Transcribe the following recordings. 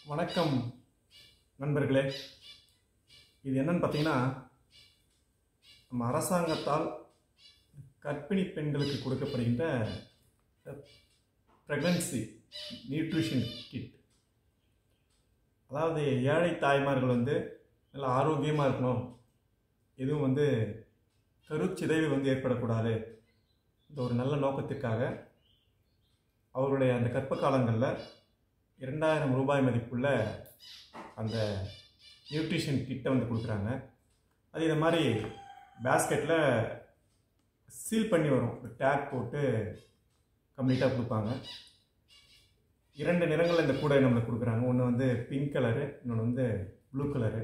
வணக்கம் நண்பர்களே இது என்னன்னு பார்த்தீங்கன்னா நம்ம அரசாங்கத்தால் கர்ப்பிணி பெண்களுக்கு கொடுக்கப்படுகின்ற ப்ரெக்னன்சி நியூட்ரிஷன் கிட் அதாவது ஏழை தாய்மார்கள் வந்து நல்லா ஆரோக்கியமாக இருக்கணும் எதுவும் வந்து கருச்சிதைவு வந்து ஏற்படக்கூடாது இந்த ஒரு நல்ல நோக்கத்திற்காக அவருடைய அந்த கர்ப்ப காலங்களில் இரண்டாயிரம் ரூபாய் மதிப்புள்ள அந்த நியூட்ரிஷன் கிட்டை வந்து கொடுக்குறாங்க அது இந்த மாதிரி பேஸ்கெட்டில் சீல் பண்ணி வரும் டேக் போட்டு கம்ப்ளீட்டாக கொடுப்பாங்க இரண்டு நிறங்களில் இந்த கூடை நம்மளுக்கு கொடுக்குறாங்க ஒன்று வந்து பிங்க் கலரு இன்னொன்று வந்து ப்ளூ கலரு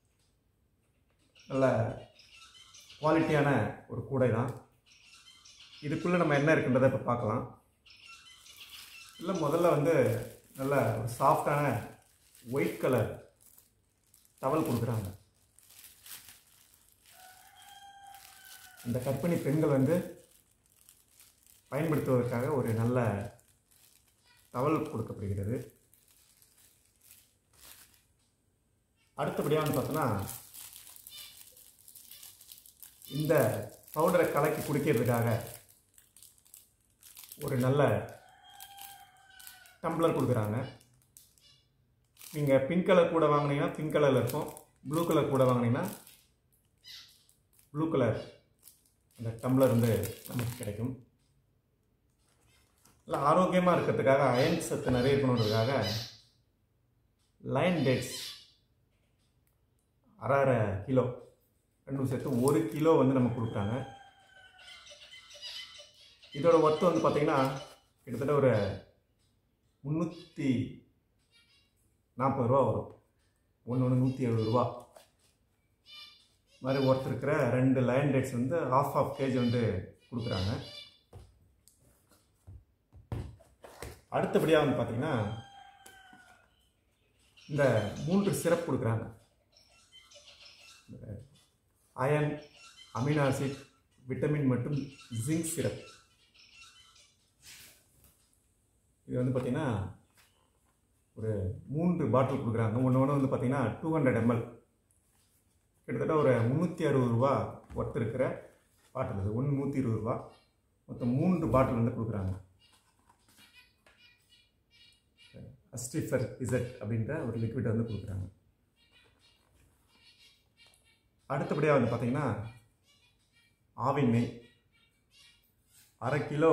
நல்ல குவாலிட்டியான ஒரு கூடை தான் இதுக்குள்ளே நம்ம என்ன இருக்குன்றதை இப்போ பார்க்கலாம் இல்லை முதல்ல வந்து நல்ல ஒரு சாஃப்டான ஒயிட் கலர் டவல் கொடுக்குறாங்க இந்த கர்ப்பிணி பெண்கள் வந்து பயன்படுத்துவதற்காக ஒரு நல்ல டவல் கொடுக்கப்படுகிறது அடுத்தபடியாக வந்து பார்த்தோன்னா இந்த பவுடரை கலக்கி குடிக்கிறதுக்காக ஒரு நல்ல டம்ளர் கொடுக்குறாங்க நீங்கள் பிங்க் கலர் கூட வாங்கினீங்கன்னா பிங்க் கலரில் இருக்கும் ப்ளூ கலர் கூட வாங்கினீங்கன்னா ப்ளூ கலர் அந்த டம்ளர் வந்து நமக்கு கிடைக்கும் இல்லை ஆரோக்கியமாக இருக்கிறதுக்காக அயன் சத்து நிறைய இருக்கணுன்றதுக்காக லைன் டேட்ஸ் அரை அரை கிலோ ரெண்டும் சேர்த்து ஒரு கிலோ வந்து நமக்கு கொடுக்குறாங்க இதோட ஒர்த்து வந்து பார்த்திங்கன்னா கிட்டத்தட்ட ஒரு முந்நூற்றி நாற்பது ரூபா வரும் ஒன்று ஒன்று நூற்றி எழுபது ரூபா மாதிரி ஒருத்தர் இருக்கிற ரெண்டு லைன் டேட்ஸ் வந்து ஆஃப் ஆஃப் கேஜி வந்து கொடுக்குறாங்க அடுத்தபடியாக வந்து பார்த்திங்கன்னா இந்த மூன்று சிரப் கொடுக்குறாங்க அயன் அமினோ ஆசிட் விட்டமின் மற்றும் ஜிங்க் சிரப் இது வந்து பார்த்திங்கன்னா ஒரு மூன்று பாட்டில் கொடுக்குறாங்க ஒன்று ஒன்று வந்து பார்த்திங்கன்னா டூ ஹண்ட்ரட் எம்எல் கிட்டத்தட்ட ஒரு முந்நூற்றி அறுபது ரூபா ஒர்த்து இருக்கிற பாட்டில் இது ஒன்று நூற்றி இருபது ரூபா மொத்தம் மூன்று பாட்டில் வந்து கொடுக்குறாங்க அஸ்டிஃபர் இசட் அப்படின்ற ஒரு லிக்விட் வந்து கொடுக்குறாங்க அடுத்தபடியாக வந்து பார்த்திங்கன்னா ஆவின் நெய் அரை கிலோ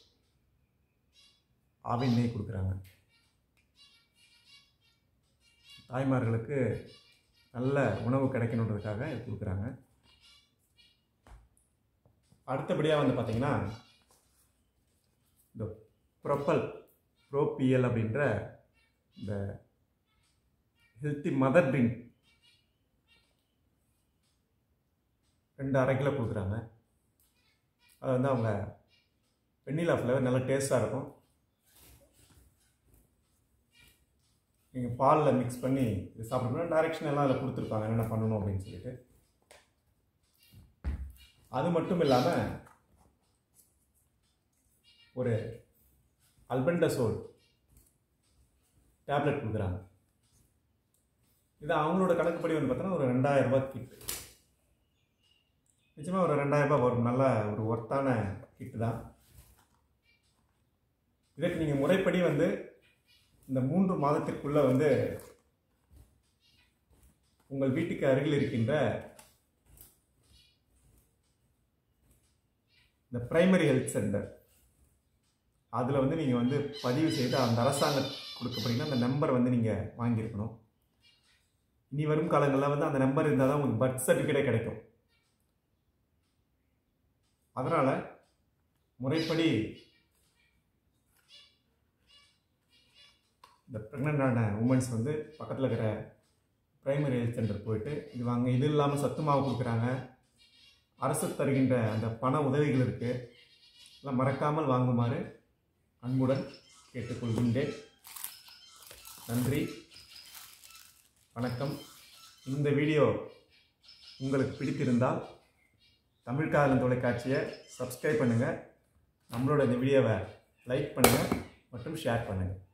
ஆவின் நெய் கொடுக்குறாங்க தாய்மார்களுக்கு நல்ல உணவு கிடைக்கணுன்றதுக்காக இது கொடுக்குறாங்க அடுத்தபடியாக வந்து பார்த்திங்கன்னா இந்த ப்ரொப்பல் ப்ரோபிஎல் அப்படின்ற இந்த ஹெல்த்தி மதர் ட்ரிங்க் ரெண்டு அரை கிலோ கொடுக்குறாங்க அது வந்து அவங்க வெண்ணிலா ஃப்ளேவர் நல்லா டேஸ்ட்டாக இருக்கும் நீங்கள் பாலில் மிக்ஸ் பண்ணி இது சாப்பிடணும் டைரெக்ஷன் எல்லாம் அதில் கொடுத்துருப்பாங்க என்னென்ன பண்ணணும் அப்படின்னு சொல்லிட்டு அது மட்டும் இல்லாமல் ஒரு அல்பெண்டசோல் டேப்லெட் கொடுக்குறாங்க இது அவங்களோட கணக்குப்படி வந்து பார்த்தோன்னா ஒரு ரெண்டாயிரம் ரூபாய் கிட்டு நிச்சயமாக ஒரு ரெண்டாயிரம் ரூபாய் வரும் நல்ல ஒரு ஒர்த்தான கிட்டு தான் இதற்கு நீங்கள் முறைப்படி வந்து இந்த மூன்று மாதத்திற்குள்ளே வந்து உங்கள் வீட்டுக்கு அருகில் இருக்கின்ற இந்த பிரைமரி ஹெல்த் சென்டர் அதில் வந்து நீங்கள் வந்து பதிவு செய்து அந்த அரசாங்கம் கொடுக்கப்படுங்கன்னா அந்த நம்பர் வந்து நீங்கள் வாங்கியிருக்கணும் இனி வரும் காலங்களில் வந்து அந்த நம்பர் இருந்தால் தான் உங்களுக்கு பர்த் சர்டிஃபிகேட்டே கிடைக்கும் அதனால் முறைப்படி இந்த ப்ரெக்னென்டான உமன்ஸ் வந்து பக்கத்தில் இருக்கிற ப்ரைமரி ஹெல்த் சென்டர் போயிட்டு இது வாங்க இது இல்லாமல் சத்து மாவு கொடுக்குறாங்க அரசு தருகின்ற அந்த பண உதவிகள் இருக்குது எல்லாம் மறக்காமல் வாங்குமாறு அன்புடன் கேட்டுக்கொள்கின்றேன் நன்றி வணக்கம் இந்த வீடியோ உங்களுக்கு பிடித்திருந்தால் தமிழ் காதலன் தொலைக்காட்சியை சப்ஸ்கிரைப் பண்ணுங்கள் நம்மளோட இந்த வீடியோவை லைக் பண்ணுங்கள் மற்றும் ஷேர் பண்ணுங்கள்